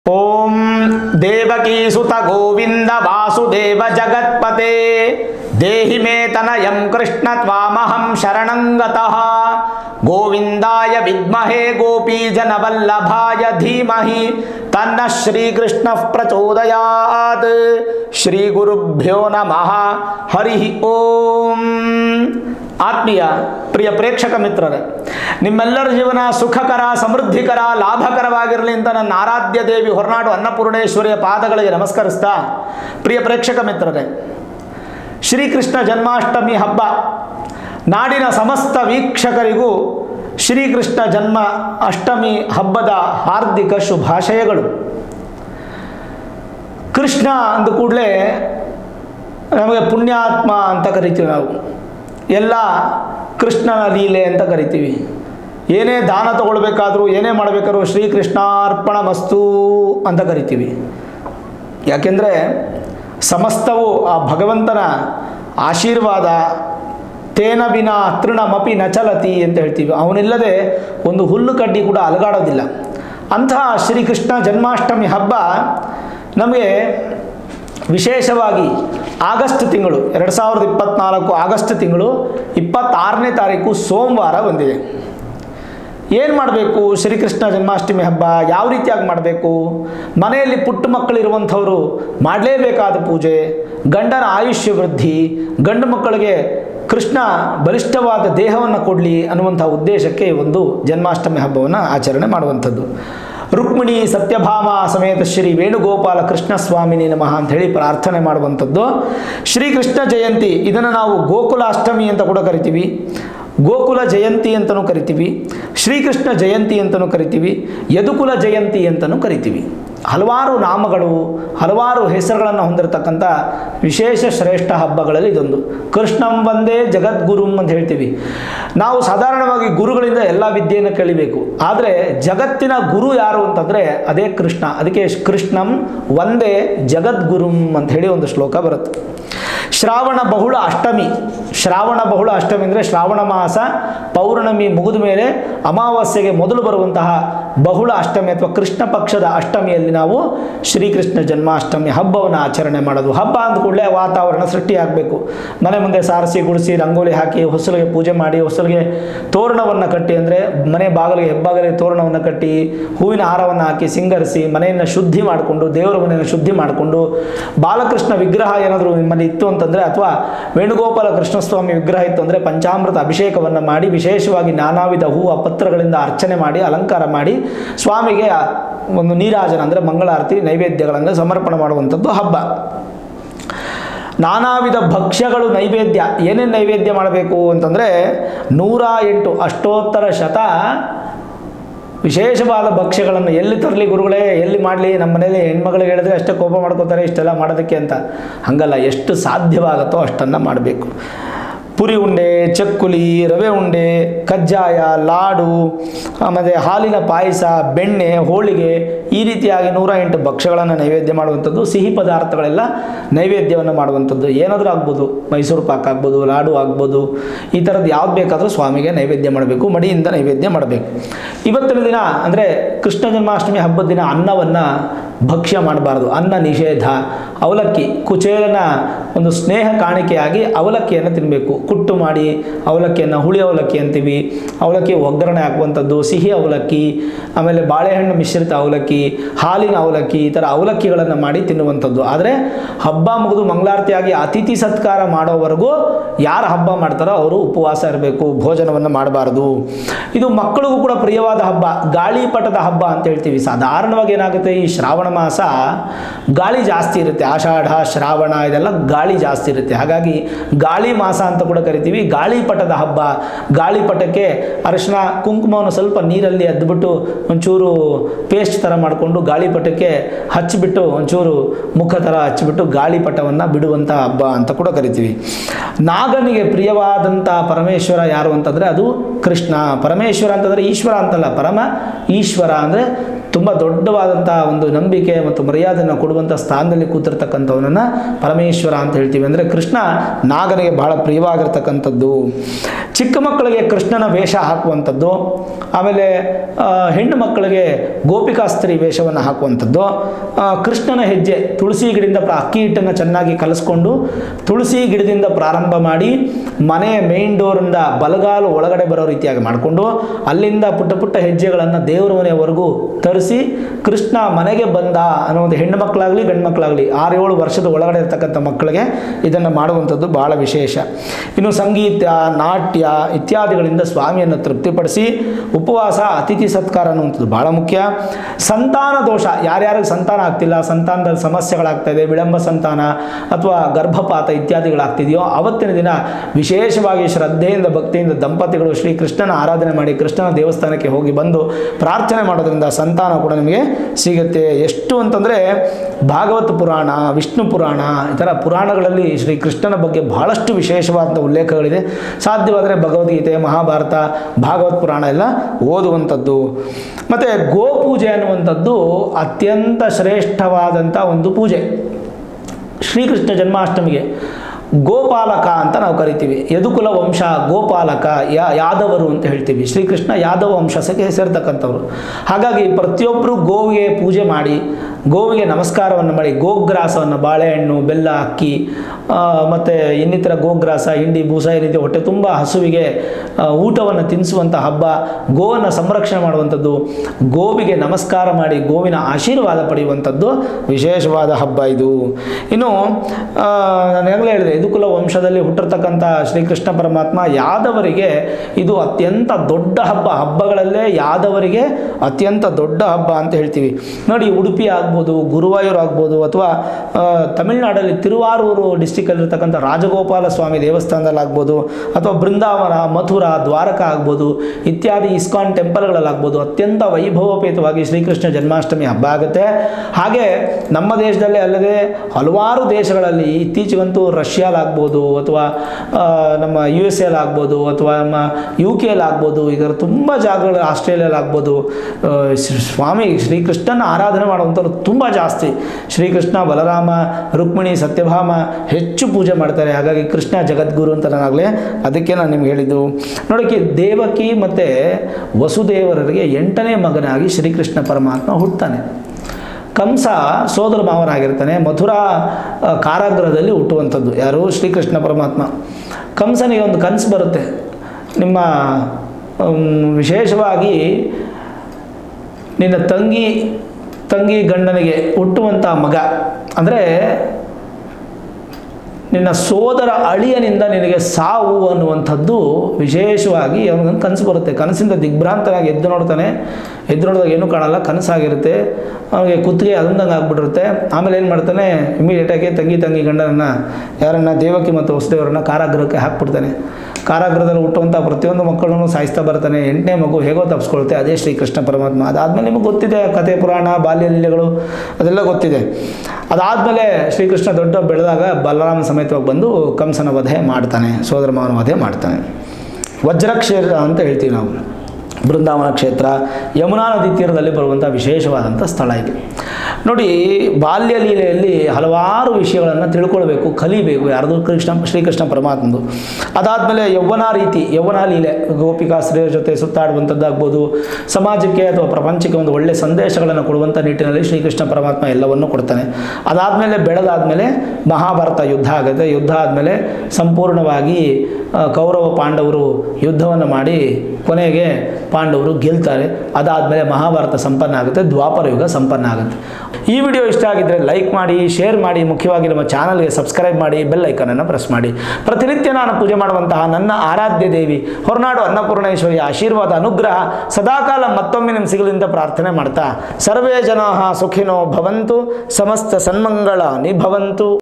ಓಂ ದೇವಕೀಸುತ ಗೋವಿಂದ ವಾಸುದೇವ ಜಗತ್ಪತೆ ದೇಹಿ ಮೇ ತನಯಂ ಕೃಷ್ಣ ತ್ವಾಮಹಂ ಶರಣಂಗತಃ ಗೋವಿಂದಾಯ ವಿದ್ಮಹೇ ಗೋಪೀಜನವಲ್ಲಭಾಯ ಧೀಮಹಿ ತನ್ನ ಶ್ರೀಕೃಷ್ಣ ಪ್ರಚೋದಯಾತ್ ಶ್ರೀ ಗುರುಭ್ಯೋ ನಮಃ ಹರಿ ಓಂ ಆತ್ಮೀಯ ಪ್ರಿಯ ಪ್ರೇಕ್ಷಕ ಮಿತ್ರರೇ ನಿಮ್ಮೆಲ್ಲರ ಜೀವನ ಸುಖಕರ ಸಮೃದ್ಧಿಕರ ಲಾಭಕರವಾಗಿರಲಿ ಅಂತ ನನ್ನ ಆರಾಧ್ಯ ದೇವಿ ಹೊರನಾಡು ಅನ್ನಪೂರ್ಣೇಶ್ವರಿಯ ಪಾದಗಳಿಗೆ ನಮಸ್ಕರಿಸ್ತಾ ಪ್ರಿಯ ಪ್ರೇಕ್ಷಕ ಮಿತ್ರರೇ ಶ್ರೀಕೃಷ್ಣ ಜನ್ಮಾಷ್ಟಮಿ ಹಬ್ಬ ನಾಡಿನ ಸಮಸ್ತ ವೀಕ್ಷಕರಿಗೂ ಶ್ರೀಕೃಷ್ಣ ಜನ್ಮ ಅಷ್ಟಮಿ ಹಬ್ಬದ ಹಾರ್ದಿಕ ಶುಭಾಶಯಗಳು ಕೃಷ್ಣ ಅಂದ ಕೂಡಲೇ ನಮಗೆ ಪುಣ್ಯಾತ್ಮ ಅಂತ ಕರಿತೀವಿ ನಾವು ಎಲ್ಲ ಕೃಷ್ಣನ ಲೀಲೆ ಅಂತ ಕರಿತೀವಿ ಏನೇ ದಾನ ತಗೊಳ್ಬೇಕಾದ್ರೂ ಏನೇ ಮಾಡಬೇಕಾದ್ರೂ ಶ್ರೀಕೃಷ್ಣಾರ್ಪಣ ಮಸ್ತು ಅಂತ ಕರಿತೀವಿ ಯಾಕೆಂದರೆ ಸಮಸ್ತವು ಆ ಭಗವಂತನ ಆಶೀರ್ವಾದ ತೇನ ಬಿನ ತೃಣಮಪಿ ನಚಲತಿ ಅಂತ ಹೇಳ್ತೀವಿ ಅವನಿಲ್ಲದೆ ಒಂದು ಹುಲ್ಲು ಕಡ್ಡಿ ಕೂಡ ಅಲಗಾಡೋದಿಲ್ಲ ಅಂತಹ ಶ್ರೀಕೃಷ್ಣ ಜನ್ಮಾಷ್ಟಮಿ ಹಬ್ಬ ನಮಗೆ ವಿಶೇಷವಾಗಿ ಆಗಸ್ಟ್ ತಿಂಗಳು ಎರಡು ಸಾವಿರದ ಇಪ್ಪತ್ತ್ನಾಲ್ಕು ಆಗಸ್ಟ್ ತಿಂಗಳು ಇಪ್ಪತ್ತಾರನೇ ತಾರೀಕು ಸೋಮವಾರ ಬಂದಿದೆ ಏನು ಮಾಡಬೇಕು ಶ್ರೀಕೃಷ್ಣ ಜನ್ಮಾಷ್ಟಮಿ ಹಬ್ಬ ಯಾವ ರೀತಿಯಾಗಿ ಮಾಡಬೇಕು ಮನೆಯಲ್ಲಿ ಪುಟ್ಟ ಮಕ್ಕಳಿರುವಂಥವರು ಮಾಡಲೇಬೇಕಾದ ಪೂಜೆ ಗಂಡನ ಆಯುಷ್ಯ ವೃದ್ಧಿ ಗಂಡು ಮಕ್ಕಳಿಗೆ ಕೃಷ್ಣ ಬಲಿಷ್ಠವಾದ ದೇಹವನ್ನು ಕೊಡಲಿ ಅನ್ನುವಂಥ ಉದ್ದೇಶಕ್ಕೆ ಈ ಒಂದು ಜನ್ಮಾಷ್ಟಮಿ ಹಬ್ಬವನ್ನು ಆಚರಣೆ ಮಾಡುವಂಥದ್ದು ರುಕ್ಮಿಣಿ ಸತ್ಯಭಾಮ ಸಮೇತ ಶ್ರೀ ವೇಣುಗೋಪಾಲ ಕೃಷ್ಣ ಸ್ವಾಮಿನಿ ನಮಃ ಅಂತ ಹೇಳಿ ಪ್ರಾರ್ಥನೆ ಮಾಡುವಂಥದ್ದು ಶ್ರೀಕೃಷ್ಣ ಜಯಂತಿ ಇದನ್ನು ನಾವು ಗೋಕುಲಾಷ್ಟಮಿ ಅಂತ ಕೂಡ ಕರಿತೀವಿ ಗೋಕುಲ ಜಯಂತಿ ಅಂತಲೂ ಕರಿತೀವಿ ಶ್ರೀಕೃಷ್ಣ ಜಯಂತಿ ಅಂತಲೂ ಕರಿತೀವಿ ಯದುಕುಲ ಜಯಂತಿ ಅಂತಲೂ ಕರಿತೀವಿ ಹಲವಾರು ನಾಮಗಳು ಹಲವಾರು ಹೆಸರುಗಳನ್ನು ಹೊಂದಿರತಕ್ಕಂಥ ವಿಶೇಷ ಶ್ರೇಷ್ಠ ಹಬ್ಬಗಳಲ್ಲಿ ಇದೊಂದು ಕೃಷ್ಣಂ ಒಂದೇ ಜಗದ್ಗುರುಂ ಅಂತ ಹೇಳ್ತೀವಿ ನಾವು ಸಾಧಾರಣವಾಗಿ ಗುರುಗಳಿಂದ ಎಲ್ಲ ವಿದ್ಯೆಯನ್ನು ಕಲಿಬೇಕು ಆದರೆ ಜಗತ್ತಿನ ಗುರು ಯಾರು ಅಂತಂದರೆ ಅದೇ ಕೃಷ್ಣ ಅದಕ್ಕೆ ಕೃಷ್ಣಂ ಒಂದೇ ಜಗದ್ಗುರುಂ ಅಂತ ಹೇಳಿ ಒಂದು ಶ್ಲೋಕ ಬರುತ್ತೆ ಶ್ರಾವಣ ಬಹುಳ ಅಷ್ಟಮಿ ಶ್ರಾವಣ ಬಹುಳ ಅಷ್ಟಮಿ ಅಂದರೆ ಶ್ರಾವಣ ಮಾಸ ಪೌರ್ಣಮಿ ಮುಗಿದ ಮೇಲೆ ಅಮಾವಾಸ್ಯೆಗೆ ಮೊದಲು ಬರುವಂತಹ ಬಹುಳ ಅಷ್ಟಮಿ ಅಥವಾ ಕೃಷ್ಣ ಪಕ್ಷದ ಅಷ್ಟಮಿಯಲ್ಲಿ ನಾವು ಶ್ರೀಕೃಷ್ಣ ಜನ್ಮಾಷ್ಟಮಿ ಹಬ್ಬವನ್ನು ಆಚರಣೆ ಮಾಡೋದು ಹಬ್ಬ ಅಂದ ಕೂಡಲೇ ವಾತಾವರಣ ಸೃಷ್ಟಿಯಾಗಬೇಕು ಮನೆ ಮುಂದೆ ಸಾರಿಸಿ ಗುಡಿಸಿ ರಂಗೋಲಿ ಹಾಕಿ ಹೊಸಲಿಗೆ ಪೂಜೆ ಮಾಡಿ ಹೊಸಲಿಗೆ ತೋರಣವನ್ನು ಕಟ್ಟಿ ಅಂದರೆ ಮನೆ ಬಾಗಿಲಿಗೆ ಹೆಬ್ಬಾಗಿಲಿಗೆ ತೋರಣವನ್ನು ಕಟ್ಟಿ ಹೂವಿನ ಹಾರವನ್ನು ಹಾಕಿ ಸಿಂಗರಿಸಿ ಮನೆಯನ್ನು ಶುದ್ಧಿ ಮಾಡಿಕೊಂಡು ದೇವರ ಮನೆಯನ್ನು ಶುದ್ಧಿ ಮಾಡಿಕೊಂಡು ಬಾಲಕೃಷ್ಣ ವಿಗ್ರಹ ಏನಾದರೂ ನಿಮ್ಮಲ್ಲಿ ಇತ್ತು ಅಂತಂದರೆ ಅಥವಾ ವೇಣುಗೋಪಾಲ ಕೃಷ್ಣಸ್ವಾಮಿ ವಿಗ್ರಹ ಇತ್ತು ಅಂದರೆ ಪಂಚಾಮೃತ ಅಭಿಷೇಕವನ್ನು ಮಾಡಿ ವಿಶೇಷವಾಗಿ ನಾನಾ ವಿಧ ಹೂವು ಪತ್ರಗಳಿಂದ ಅರ್ಚನೆ ಮಾಡಿ ಅಲಂಕಾರ ಮಾಡಿ ಸ್ವಾಮಿಗೆ ಆ ಒಂದು ನೀರಾಜನ ಅಂದರೆ ಮಂಗಳಾರತಿ ನೈವೇದ್ಯಗಳನ್ನು ಸಮರ್ಪಣೆ ಮಾಡುವಂಥದ್ದು ಹಬ್ಬ ನಾನಾ ವಿಧ ಭಕ್ಷ್ಯಗಳು ನೈವೇದ್ಯ ಏನೇನು ನೈವೇದ್ಯ ಮಾಡಬೇಕು ಅಂತಂದರೆ ನೂರ ಎಂಟು ಅಷ್ಟೋತ್ತರ ಶತ ವಿಶೇಷವಾದ ಭಕ್ಷ್ಯಗಳನ್ನು ಎಲ್ಲಿ ತರಲಿ ಗುರುಗಳೇ ಎಲ್ಲಿ ಮಾಡಲಿ ನಮ್ಮ ಮನೇಲಿ ಹೆಣ್ಮಗಳಿಗೆ ಹೇಳಿದ್ರೆ ಅಷ್ಟೇ ಕೋಪ ಮಾಡ್ಕೋತಾರೆ ಇಷ್ಟೆಲ್ಲ ಮಾಡೋದಕ್ಕೆ ಅಂತ ಹಾಗಲ್ಲ ಎಷ್ಟು ಸಾಧ್ಯವಾಗುತ್ತೋ ಅಷ್ಟನ್ನು ಮಾಡಬೇಕು ಪುರಿ ಉಂಡೆ ಚಕ್ಕುಲಿ ರವೆ ಉಂಡೆ ಕಜ್ಜಾಯ ಲಾಡು ಆಮೇಲೆ ಹಾಲಿನ ಪಾಯಸ ಬೆಣ್ಣೆ ಹೋಳಿಗೆ ಈ ರೀತಿಯಾಗಿ ನೂರ ಎಂಟು ಭಕ್ಷ್ಯಗಳನ್ನು ನೈವೇದ್ಯ ಮಾಡುವಂಥದ್ದು ಸಿಹಿ ಪದಾರ್ಥಗಳೆಲ್ಲ ನೈವೇದ್ಯವನ್ನು ಮಾಡುವಂಥದ್ದು ಏನಾದರೂ ಆಗ್ಬೋದು ಮೈಸೂರು ಪಾಕ್ ಆಗ್ಬೋದು ಲಾಡು ಆಗ್ಬೋದು ಈ ಥರದ್ದು ಯಾವ್ದು ಬೇಕಾದರೂ ಸ್ವಾಮಿಗೆ ನೈವೇದ್ಯ ಮಾಡಬೇಕು ಮಡಿಯಿಂದ ನೈವೇದ್ಯ ಮಾಡಬೇಕು ಇವತ್ತಿನ ದಿನ ಅಂದರೆ ಕೃಷ್ಣ ಜನ್ಮಾಷ್ಟಮಿ ಹಬ್ಬದ ದಿನ ಅನ್ನವನ್ನು ಭಕ್ಷ್ಯ ಮಾಡಬಾರ್ದು ಅನ್ನ ನಿಷೇಧ ಅವಲಕ್ಕಿ ಕುಚೇಲನ ಒಂದು ಸ್ನೇಹ ಕಾಣಿಕೆಯಾಗಿ ಅವಲಕ್ಕಿಯನ್ನು ತಿನ್ನಬೇಕು ಕುಟ್ಟು ಮಾಡಿ ಅವಲಕ್ಕಿಯನ್ನು ಹುಳಿ ಅವಲಕ್ಕಿ ಅಂತೀವಿ ಅವಲಕ್ಕಿ ಒಗ್ಗರಣೆ ಹಾಕುವಂಥದ್ದು ಸಿಹಿ ಅವಲಕ್ಕಿ ಆಮೇಲೆ ಬಾಳೆಹಣ್ಣು ಮಿಶ್ರಿತ ಅವಲಕ್ಕಿ ಹಾಲಿನ ಅವಲಕ್ಕಿ ಈ ಥರ ಅವಲಕ್ಕಿಗಳನ್ನು ಮಾಡಿ ತಿನ್ನುವಂಥದ್ದು ಆದರೆ ಹಬ್ಬ ಮುಗಿದು ಮಂಗಳಾರತಿಯಾಗಿ ಅತಿಥಿ ಸತ್ಕಾರ ಮಾಡೋವರೆಗೂ ಯಾರು ಹಬ್ಬ ಮಾಡ್ತಾರೋ ಅವರು ಉಪವಾಸ ಇರಬೇಕು ಭೋಜನವನ್ನು ಮಾಡಬಾರ್ದು ಇದು ಮಕ್ಕಳಿಗೂ ಕೂಡ ಪ್ರಿಯವಾದ ಹಬ್ಬ ಗಾಳಿಪಟದ ಹಬ್ಬ ಅಂತ ಹೇಳ್ತೀವಿ ಸಾಧಾರಣವಾಗಿ ಏನಾಗುತ್ತೆ ಈ ಶ್ರಾವಣ ಮಾಸ ಗಾಳಿ ಜಾಸ್ತಿ ಇರುತ್ತೆ ಆಷಾಢ ಶ್ರಾವಣ ಇದೆಲ್ಲ ಗಾಳಿ ಜಾಸ್ತಿ ಇರುತ್ತೆ ಹಾಗಾಗಿ ಗಾಳಿ ಮಾಸ ಅಂತ ಕೂಡ ಕರಿತೀವಿ ಗಾಳಿಪಟದ ಹಬ್ಬ ಗಾಳಿಪಟಕ್ಕೆ ಅರಿಶಿನ ಕುಂಕುಮವನ್ನು ಸ್ವಲ್ಪ ನೀರಲ್ಲಿ ಅದ್ಬಿಟ್ಟು ಒಂಚೂರು ಪೇಸ್ಟ್ ಥರ ಮಾಡಿಕೊಂಡು ಗಾಳಿಪಟಕ್ಕೆ ಹಚ್ಚಿಬಿಟ್ಟು ಒಂಚೂರು ಮುಖ ಥರ ಹಚ್ಚಿಬಿಟ್ಟು ಗಾಳಿಪಟವನ್ನು ಬಿಡುವಂಥ ಹಬ್ಬ ಅಂತ ಕೂಡ ಕರಿತೀವಿ ನಾಗನಿಗೆ ಪ್ರಿಯವಾದಂಥ ಪರಮೇಶ್ವರ ಯಾರು ಅಂತಂದರೆ ಅದು ಕೃಷ್ಣ ಪರಮೇಶ್ವರ ಅಂತಂದರೆ ಈಶ್ವರ ಅಂತಲ್ಲ ಪರಮ ಈಶ್ವರ ಅಂದರೆ ತುಂಬ ದೊಡ್ಡವಾದಂಥ ಒಂದು ನಂಬಿಕೆ ಮತ್ತು ಮರ್ಯಾದೆಯನ್ನು ಕೊಡುವಂಥ ಸ್ಥಾನದಲ್ಲಿ ಕೂತಿರ್ತಕ್ಕಂಥವನನ್ನು ಪರಮೇಶ್ವರ ಅಂತ ಹೇಳ್ತೀವಿ ಅಂದರೆ ಕೃಷ್ಣ ನಾಗನಿಗೆ ಬಹಳ ಪ್ರಿಯವಾಗಿರ್ತಕ್ಕಂಥದ್ದು ಚಿಕ್ಕ ಮಕ್ಕಳಿಗೆ ಕೃಷ್ಣನ ವೇಷ ಹಾಕುವಂಥದ್ದು ಆಮೇಲೆ ಆ, ಹೆಣ್ಣು ಮಕ್ಕಳಿಗೆ ಗೋಪಿಕಾಸ್ತ್ರೀ ವೇಷವನ್ನು ಹಾಕುವಂಥದ್ದು ಆ, ಕೃಷ್ಣನ ಹೆಜ್ಜೆ ತುಳಸಿ ಗಿಡದಿಂದ ಪ್ರ- ಅಕ್ಕಿ ಹಿಟ್ಟನ್ನು ಚೆನ್ನಾಗಿ ಕಲಿಸ್ಕೊಂಡು ತುಳಸಿ ಗಿಡದಿಂದ ಪ್ರಾರಂಭ ಮಾಡಿ ಮನೆಯ ಮೇನ್ ಡೋರಿಂದ ಬಲಗಾಲು ಒಳಗಡೆ ಬರೋ ರೀತಿಯಾಗಿ ಮಾಡಿಕೊಂಡು ಅಲ್ಲಿಂದ ಪುಟ್ಟ ಪುಟ್ಟ ಹೆಜ್ಜೆಗಳನ್ನು ದೇವರ ಮನೆಯವರೆಗೂ ತರಿಸಿ ಕೃಷ್ಣ ಮನೆಗೆ ಬಂದ ಅನ್ನೋ ಒಂದು ಹೆಣ್ಣು ಮಕ್ಕಳಾಗಲಿ ಗಂಡು ಮಕ್ಕಳಾಗಲಿ ಆರು ಏಳು ವರ್ಷದ ಒಳಗಡೆ ಇರ್ತಕ್ಕಂಥ ಮಕ್ಕಳಿಗೆ ಇದನ್ನು ಮಾಡುವಂಥದ್ದು ಬಹಳ ವಿಶೇಷ ಇನ್ನು ಸಂಗೀತ ನಾಟ್ಯ ಇತ್ಯಾದಿಗಳಿಂದ ಸ್ವಾಮಿಯನ್ನು ತೃಪ್ತಿಪಡಿಸಿ ಉಪವಾಸ ಅತಿಥಿ ಸತ್ಕಾರ ಅನ್ನುವಂಥದ್ದು ಬಹಳ ಮುಖ್ಯ ಸಂತಾನ ದೋಷ ಯಾರ್ಯಾರಿಗೆ ಸಂತಾನ ಆಗ್ತಿಲ್ಲ ಸಂತಾನದಲ್ಲಿ ಸಮಸ್ಯೆಗಳಾಗ್ತಾ ಇದೆ ವಿಳಂಬ ಸಂತಾನ ಅಥವಾ ಗರ್ಭಪಾತ ಇತ್ಯಾದಿಗಳಾಗ್ತಿದೆಯೋ ಅವತ್ತಿನ ದಿನ ವಿಶೇಷವಾಗಿ ಶ್ರದ್ಧೆಯಿಂದ ಭಕ್ತಿಯಿಂದ ದಂಪತಿಗಳು ಶ್ರೀ ಕೃಷ್ಣನ ಆರಾಧನೆ ಮಾಡಿ ಕೃಷ್ಣನ ದೇವಸ್ಥಾನಕ್ಕೆ ಹೋಗಿ ಬಂದು ಪ್ರಾರ್ಥನೆ ಮಾಡೋದ್ರಿಂದ ಸಂತಾನ ಕೂಡ ನಿಮಗೆ ಸಿಗುತ್ತೆ ಎಷ್ಟು ಅಂತಂದರೆ ಭಾಗವತ ಪುರಾಣ ವಿಷ್ಣು ಪುರಾಣ ಈ ಥರ ಪುರಾಣಗಳಲ್ಲಿ ಶ್ರೀ ಕೃಷ್ಣನ ಬಗ್ಗೆ ಬಹಳಷ್ಟು ವಿಶೇಷವಾದಂಥ ಉಲ್ಲೇಖಗಳಿದೆ ಸಾಧ್ಯವಾದರೆ ಭಗವದ್ಗೀತೆ ಮಹಾಭಾರತ ಭಾಗವತ್ ಪುರಾಣ ಎಲ್ಲ ಓದುವಂಥದ್ದು ಮತ್ತು ಗೋಪೂಜೆ ಅನ್ನುವಂಥದ್ದು ಅತ್ಯಂತ ಶ್ರೇಷ್ಠವಾದಂಥ ಒಂದು ಪೂಜೆ ಶ್ರೀಕೃಷ್ಣ ಜನ್ಮಾಷ್ಟಮಿಗೆ ಗೋಪಾಲಕ ಅಂತ ನಾವು ಕರಿತೀವಿ ಯದುಕುಲ ವಂಶ ಗೋಪಾಲಕ ಯಾ ಯಾದವರು ಅಂತ ಹೇಳ್ತೀವಿ ಶ್ರೀಕೃಷ್ಣ ಯಾದವ ವಂಶಕ್ಕೆ ಸೇರ್ತಕ್ಕಂಥವ್ರು ಹಾಗಾಗಿ ಪ್ರತಿಯೊಬ್ಬರು ಗೋವಿಗೆ ಪೂಜೆ ಮಾಡಿ ಗೋವಿಗೆ ನಮಸ್ಕಾರವನ್ನು ಮಾಡಿ ಗೋಗ್ರಾಸವನ್ನು ಬಾಳೆಹಣ್ಣು ಬೆಲ್ಲ ಅಕ್ಕಿ ಮತ್ತು ಇನ್ನಿತರ ಗೋಗ್ರಾಸ ಹಿಂಡಿ ಬೂಸ ಈ ರೀತಿ ಹೊಟ್ಟೆ ತುಂಬ ಹಸುವಿಗೆ ಆ, ಊಟವನ್ನು ತಿನ್ನಿಸುವಂಥ ಹಬ್ಬ ಗೋವನ್ನು ಸಂರಕ್ಷಣೆ ಮಾಡುವಂಥದ್ದು ಗೋವಿಗೆ ನಮಸ್ಕಾರ ಮಾಡಿ ಗೋವಿನ ಆಶೀರ್ವಾದ ಪಡೆಯುವಂಥದ್ದು ವಿಶೇಷವಾದ ಹಬ್ಬ ಇದು ಇನ್ನು ಆ, ನಾನು ಆಗಲೇ ಹೇಳಿದೆ ಯದುಕುಲ ವಂಶದಲ್ಲಿ ಹುಟ್ಟಿರ್ತಕ್ಕಂಥ ಶ್ರೀಕೃಷ್ಣ ಪರಮಾತ್ಮ ಯಾದವರಿಗೆ ಇದು ಅತ್ಯಂತ ದೊಡ್ಡ ಹಬ್ಬ ಹಬ್ಬಗಳಲ್ಲೇ ಯಾದವರಿಗೆ ಅತ್ಯಂತ ದೊಡ್ಡ ಹಬ್ಬ ಅಂತ ಹೇಳ್ತೀವಿ ನೋಡಿ ಉಡುಪಿ ಆಗ್ಬೋದು ಗುರುವಾಯೂರು ಆಗ್ಬೋದು ಅಥವಾ ಆ, ತಮಿಳುನಾಡಲ್ಲಿ ತಿರುವಾರೂರು ಡಿಸ್ಟಿಕಲ್ಲಿರ್ತಕ್ಕಂಥ ರಾಜಗೋಪಾಲ ಸ್ವಾಮಿ ದೇವಸ್ಥಾನದಲ್ಲಿ ಆಗ್ಬೋದು ಅಥವಾ ಬೃಂದಾವನ ಮಥುರಾ ದ್ವಾರಕ ಆಗ್ಬೋದು ಇತ್ಯಾದಿ ಇಸ್ಕಾನ್ ಟೆಂಪಲ್ಗಳಲ್ಲಾಗ್ಬೋದು ಅತ್ಯಂತ ವೈಭವೋಪೇತವಾಗಿ ಶ್ರೀಕೃಷ್ಣ ಜನ್ಮಾಷ್ಟಮಿ ಹಬ್ಬ ಆಗುತ್ತೆ ಹಾಗೆ ನಮ್ಮ ದೇಶದಲ್ಲೇ ಅಲ್ಲದೆ ಹಲವಾರು ದೇಶಗಳಲ್ಲಿ ಇತ್ತೀಚೆಗಂತೂ ರಷ್ಯಾಲಾಗ್ಬೋದು ಅಥವಾ ಆ, ನಮ್ಮ ಯು ಎಸ್ ಎಲ್ ಅಥವಾ ನಮ್ಮ ಯು ಕೆ ಆಗ್ಬೋದು ಇದರ ತುಂಬ ಜಾಗಗಳು ಆಸ್ಟ್ರೇಲಿಯಲ್ಲಿ ಆಗ್ಬೋದು ಆ, ಶ್ರೀ- ಸ್ವಾಮಿ ಶ್ರೀಕೃಷ್ಣನ ಆರಾಧನೆ ಮಾಡುವಂಥವ್ರು ತುಂಬ ಜಾಸ್ತಿ ಶ್ರೀಕೃಷ್ಣ ಬಲರಾಮ ರುಕ್ಮಿಣಿ ಸತ್ಯಭಾಮ ಹೆಚ್ಚು ಪೂಜೆ ಮಾಡ್ತಾರೆ ಹಾಗಾಗಿ ಕೃಷ್ಣ ಜಗದ್ಗುರು ಅಂತ ನಾನಾಗಲೇ ಅದಕ್ಕೆ ನಾನು ನಿಮ್ಗೆ ಹೇಳಿದ್ದು ನೋಡೋಕ್ಕೆ ದೇವಕಿ ಮತ್ತು ವಸುದೇವರರಿಗೆ ಎಂಟನೇ ಮಗನಾಗಿ ಶ್ರೀಕೃಷ್ಣ ಪರಮಾತ್ಮ ಹುಟ್ಟುತ್ತಾನೆ ಕಂಸ ಸೋದರ ಮಾವನಾಗಿರ್ತಾನೆ ಮಥುರಾ ಆ, ಕಾರಾಗೃಹದಲ್ಲಿ ಹುಟ್ಟುವಂಥದ್ದು ಯಾರು ಶ್ರೀಕೃಷ್ಣ ಪರಮಾತ್ಮ ಕಂಸನಿಗೆ ಒಂದು ಕನಸು ಬರುತ್ತೆ ನಿಮ್ಮ ಆಮ್, ವಿಶೇಷವಾಗಿ ನಿನ್ನ ತಂಗಿ ತಂಗಿ ಗಂಡನಿಗೆ ಹುಟ್ಟುವಂಥ ಮಗ ಅಂದರೆ ನಿನ್ನ ಸೋದರ ಅಳಿಯನಿಂದ ನಿನಗೆ ಸಾವು ಅನ್ನುವಂಥದ್ದು ವಿಶೇಷವಾಗಿ ಅವನಿಗೊಂದು ಕನಸು ಬರುತ್ತೆ ಕನಸಿಂದ ದಿಗ್ಭ್ರಾಂತನಾಗಿ ಎದ್ದು ನೋಡ್ತಾನೆ ಎದ್ದು ನೋಡಿದಾಗ ಏನೂ ಕಾಣಲ್ಲ ಕನಸಾಗಿರುತ್ತೆ ಅವನಿಗೆ ಕುತ್ತಿಗೆ ಅದಂದಂಗೆ ಆಗ್ಬಿಟ್ಟಿರುತ್ತೆ ಆಮೇಲೆ ಏನು ಮಾಡ್ತಾನೆ ಇಮಿಡಿಯೇಟಾಗಿ ತಂಗಿ ತಂಗಿ ಗಂಡನನ್ನು ಯಾರನ್ನ ದೇವಕಿ ಮತ್ತು ವಸುದೇವರನ್ನ ಕಾರಾಗೃಹಕ್ಕೆ ಹಾಕ್ಬಿಡ್ತಾನೆ ಕಾರಾಗೃಹದಲ್ಲಿ ಹುಟ್ಟುವಂಥ ಪ್ರತಿಯೊಂದು ಮಕ್ಕಳನ್ನು ಸಾಯಿಸ್ತಾ ಬರ್ತಾನೆ ಎಂಟನೇ ಮಗು ಹೇಗೋ ತಪ್ಪಿಸ್ಕೊಳುತ್ತೆ ಅದೇ ಶ್ರೀಕೃಷ್ಣ ಪರಮಾತ್ಮ ಅದಾದಮೇಲೆ ನಿಮಗೆ ಗೊತ್ತಿದೆ ಕಥೆ ಪುರಾಣ ಬಾಲ್ಯ ಲೀಲೆಗಳು ಅದೆಲ್ಲ ಗೊತ್ತಿದೆ ಅದಾದಮೇಲೆ ಶ್ರೀಕೃಷ್ಣ ದೊಡ್ಡ ಬೆಳೆದಾಗ ಬಲರಾಮ ಸಮೇತವಾಗಿ ಬಂದು ಕಂಸನ ವಧೆ ಮಾಡ್ತಾನೆ ಸೋದರ ಮಾವನ ವಧೆ ಮಾಡ್ತಾನೆ ವಜ್ರಕ್ಷೇತ್ರ ಅಂತ ಹೇಳ್ತೀವಿ ನಾವು ಬೃಂದಾವನ ಕ್ಷೇತ್ರ ಯಮುನಾ ನದಿ ತೀರದಲ್ಲಿ ಬರುವಂಥ ವಿಶೇಷವಾದಂಥ ಸ್ಥಳ ಇದು ನೋಡಿ ಬಾಲ್ಯ ಲೀಲೆಯಲ್ಲಿ ಹಲವಾರು ವಿಷಯಗಳನ್ನು ತಿಳ್ಕೊಳ್ಬೇಕು ಕಲಿಬೇಕು ಯಾರ್ದು ಕೃಷ್ಣ ಶ್ರೀಕೃಷ್ಣ ಪರಮಾತ್ಮದು ಅದಾದಮೇಲೆ ಯೌವನ ರೀತಿ ಯೌವನ ಲೀಲೆ ಗೋಪಿಕಾ ಸ್ತ್ರೀಯರ ಜೊತೆ ಸುತ್ತಾಡುವಂಥದ್ದಾಗ್ಬೋದು ಸಮಾಜಕ್ಕೆ ಅಥವಾ ಪ್ರಪಂಚಕ್ಕೆ ಒಂದು ಒಳ್ಳೆಯ ಸಂದೇಶಗಳನ್ನು ಕೊಡುವಂಥ ನಿಟ್ಟಿನಲ್ಲಿ ಶ್ರೀಕೃಷ್ಣ ಪರಮಾತ್ಮ ಎಲ್ಲವನ್ನೂ ಕೊಡ್ತಾನೆ ಅದಾದಮೇಲೆ ಬೆಳೆದಾದಮೇಲೆ ಮಹಾಭಾರತ ಯುದ್ಧ ಆಗುತ್ತೆ ಯುದ್ಧ ಆದಮೇಲೆ ಸಂಪೂರ್ಣವಾಗಿ ಆ, ಕೌರವ ಪಾಂಡವರು ಯುದ್ಧವನ್ನು ಮಾಡಿ ಕೊನೆಗೆ ಪಾಂಡವರು ಗೆಲ್ತಾರೆ ಅದಾದಮೇಲೆ ಮಹಾಭಾರತ ಸಂಪನ್ನ ಆಗುತ್ತೆ ದ್ವಾಪರ ಯುಗ ಸಂಪನ್ನ ಆಗುತ್ತೆ ಈ ವಿಡಿಯೋ ಇಷ್ಟ ಆಗಿದ್ದರೆ ಲೈಕ್ ಮಾಡಿ ಶೇರ್ ಮಾಡಿ ಮುಖ್ಯವಾಗಿ ನಮ್ಮ ಚಾನಲ್ಗೆ ಸಬ್ಸ್ಕ್ರೈಬ್ ಮಾಡಿ ಬೆಲ್ ಐಕನನ್ನು ಪ್ರೆಸ್ ಮಾಡಿ ಪ್ರತಿನಿತ್ಯ ನಾನು ಪೂಜೆ ಮಾಡುವಂತಹ ನನ್ನ ಆರಾಧ್ಯ ದೇವಿ ಹೊರನಾಡು ಅನ್ನಪೂರ್ಣೇಶ್ವರಿಯ ಆಶೀರ್ವಾದ ಅನುಗ್ರಹ ಸದಾಕಾಲ ಮತ್ತೊಮ್ಮೆ ನಿಮ್ಮ ಸಿಗಲಿಂದ ಪ್ರಾರ್ಥನೆ ಮಾಡ್ತಾ ಸರ್ವೇ ಜನ ಸುಖಿನೋ ಭವಂತು ಸಮಸ್ತ ಸನ್ಮಂಗಳ ನಿಭವಂತು